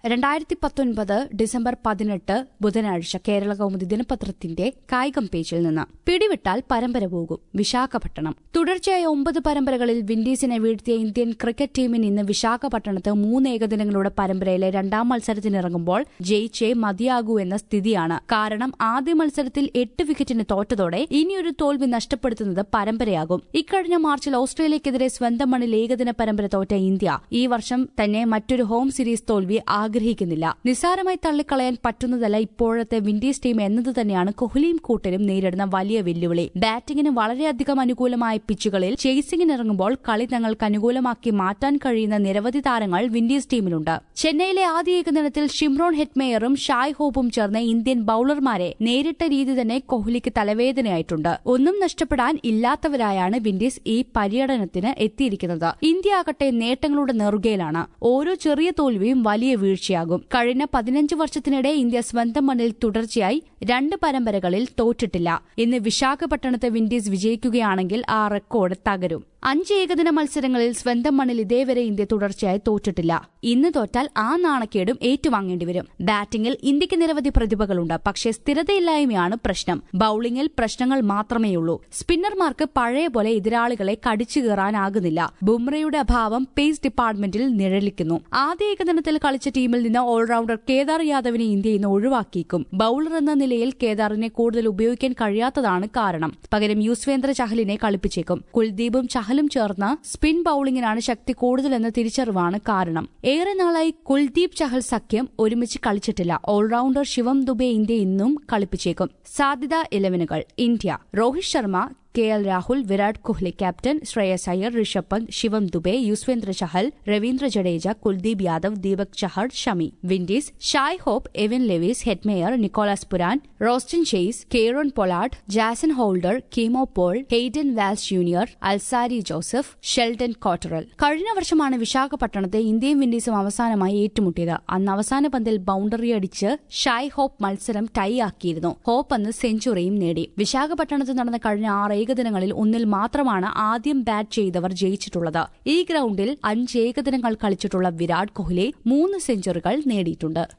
രണ്ടായിരത്തി പത്തൊൻപത് ഡിസംബർ പതിനെട്ട് ബുധനാഴ്ച കേരള കൗമുദി ദിനപത്രത്തിന്റെ കായികം പേജിൽ നിന്ന് പിടിവിട്ടാൽ പരമ്പര പോകും വിശാഖപട്ടണം തുടർച്ചയായ ഒമ്പത് പരമ്പരകളിൽ വിൻഡീസിനെ വീഴ്ത്തിയ ഇന്ത്യൻ ക്രിക്കറ്റ് ടീമിന് ഇന്ന് വിശാഖപട്ടണത്ത് മൂന്ന് ഏകദിനങ്ങളുടെ പരമ്പരയിലെ രണ്ടാം മത്സരത്തിനിറങ്ങുമ്പോൾ ജയിച്ചേ മതിയാകൂ എന്ന സ്ഥിതിയാണ് കാരണം ആദ്യ മത്സരത്തിൽ എട്ട് വിക്കറ്റിന് തോറ്റതോടെ ഇനിയൊരു തോൽവി നഷ്ടപ്പെടുത്തുന്നത് പരമ്പരയാകും ഇക്കഴിഞ്ഞ മാർച്ചിൽ ഓസ്ട്രേലിയക്കെതിരെ സ്വന്തം മണ്ണിൽ ഏകദിന പരമ്പര തോറ്റ ഇന്ത്യ ഈ വർഷം തന്നെ മറ്റൊരു ഹോം സീരീസ് തോൽവി ആഗ്രഹിക്കുന്നില്ല നിസ്സാരമായി തള്ളിക്കളയാൻ പറ്റുന്നതല്ല ഇപ്പോഴത്തെ വിൻഡീസ് ടീം എന്നത് തന്നെയാണ് കോഹ്ലിയും കൂട്ടരും നേരിടുന്ന വലിയ വെല്ലുവിളി ബാറ്റിംഗിന് വളരെയധികം അനുകൂലമായ പിച്ചുകളിൽ ചേസിംഗിനിറങ്ങുമ്പോൾ കളി തങ്ങൾക്ക് അനുകൂലമാക്കി മാറ്റാൻ കഴിയുന്ന നിരവധി താരങ്ങൾ വിൻഡീസ് ടീമിലുണ്ട് ചെന്നൈയിലെ ആദ്യ ഏകദിനത്തിൽ ഷിംറോൺ ഹെറ്റ്മേയറും ഷായ് ഹോപ്പും ചേർന്ന് ഇന്ത്യൻ ബൌളർമാരെ നേരിട്ട രീതി തന്നെ കോഹ്ലിക്ക് തലവേദനയായിട്ടുണ്ട് ഒന്നും നഷ്ടപ്പെടാൻ ഇല്ലാത്തവരായാണ് വിൻഡീസ് ഈ പര്യടനത്തിന് എത്തിയിരിക്കുന്നത് ഇന്ത്യ ആകട്ടെ നേട്ടങ്ങളുടെ നെറുകയിലാണ് ഓരോ ചെറിയ തോൽവിയും വലിയ വീഴ്ചയാകും കഴിഞ്ഞ പതിനഞ്ച് വർഷത്തിനിടെ ഇന്ത്യ സ്വന്തം മണ്ണിൽ തുടർച്ചയായി രണ്ട് പരമ്പരകളിൽ തോറ്റിട്ടില്ല ഇന്ന് വിശാഖപട്ടണത്ത് വിൻഡീസ് വിജയിക്കുകയാണെങ്കിൽ ആ റെക്കോർഡ് തകരും അഞ്ച് ഏകദിന മത്സരങ്ങളിൽ സ്വന്തം മണ്ണിൽ ഇതേവരെ ഇന്ത്യ തുടർച്ചയായി തോറ്റിട്ടില്ല ഇന്ന് തോറ്റാൽ ആ നാണക്കേടും ഏറ്റുവാങ്ങേണ്ടി വരും ബാറ്റിംഗിൽ ഇന്ത്യക്ക് നിരവധി പ്രതിഭകളുണ്ട് പക്ഷേ സ്ഥിരതയില്ലായ്മയാണ് പ്രശ്നം ബൌളിംഗിൽ പ്രശ്നങ്ങൾ മാത്രമേയുള്ളൂ സ്പിന്നർമാർക്ക് പഴയ പോലെ എതിരാളികളെ കടിച്ചു കയറാനാകുന്നില്ല ബുംറയുടെ അഭാവം പേസ് ഡിപ്പാർട്ട്മെന്റിൽ നിഴലിക്കുന്നു ആദ്യ ഏകദിനത്തിൽ കളിച്ച ടീമിൽ നിന്ന് ഓൾറൌണ്ടർ കേദാർ യാദവിനെ ഇന്ത്യ ഇന്ന് ഒഴിവാക്കിയേക്കും ബൌളർ എന്ന നിലയിൽ കേദാറിനെ കൂടുതൽ ഉപയോഗിക്കാൻ കഴിയാത്തതാണ് കാരണം പകരം യുസ്വേന്ദ്ര ചഹലിനെ കളിപ്പിച്ചേക്കും കുൽദീപും ചഹലും ചേർന്ന് സ്പിൻ ബൌളിംഗിനാണ് ശക്തി കൂടുതലെന്ന തിരിച്ചറിവാണ് കാരണം ഏറെ നാളായി കുൽദീപ് ചഹൽ സഖ്യം ഒരുമിച്ച് കളിച്ചിട്ടില്ല ഓൾറൌണ്ടർ ശിവം ദുബെ ഇന്ത്യ ഇന്നും കളിപ്പിച്ചേക്കും സാധ്യത ഇലവനുകൾ India Rohit Sharma K L Rahul Virat Kohli captain Shreyas Iyer Rishabh Pant Shivam Dube Yuzvendra Chahal Ravindra Jadeja Kuldeep Yadav Deepak Chahar Shami Windies Shai Hope Evin Lewis Hetmyer Nicholas Pooran Roston Chase Kieron Pollard Jason Holder Keemo Paul Hayden Walsh junior Alzarri Joseph Sheldon Cottrell കഴിഞ്ഞ വർഷമാണ് വിശാഖപട്ടണത്തെ ഇന്ത്യയും വിൻഡീസും അവസാനമായി ഏറ്റുമുട്ടിയത് അന്ന് അവസാന പന്തിൽ ബൌണ്ടറി അടിച്ച് ഷായ് ഹോപ്പ് മത്സരം ടൈ ആക്കിയിരുന്നു ഹോപ്പ് അന്ന് സെഞ്ചുറിയും നേടി വിശാഖപട്ടണത്ത് നടന്ന കഴിഞ്ഞ ആറ് ഏകദിനങ്ങളിൽ ഒന്നിൽ മാത്രമാണ് ആദ്യം ബാറ്റ് ചെയ്തവർ ജയിച്ചിട്ടുള്ളത് ഈ ഗ്രൌണ്ടിൽ അഞ്ച് ഏകദിനങ്ങൾ കളിച്ചിട്ടുള്ള വിരാട് കോഹ്ലി മൂന്ന് സെഞ്ചുറികൾ നേടിയിട്ടുണ്ട്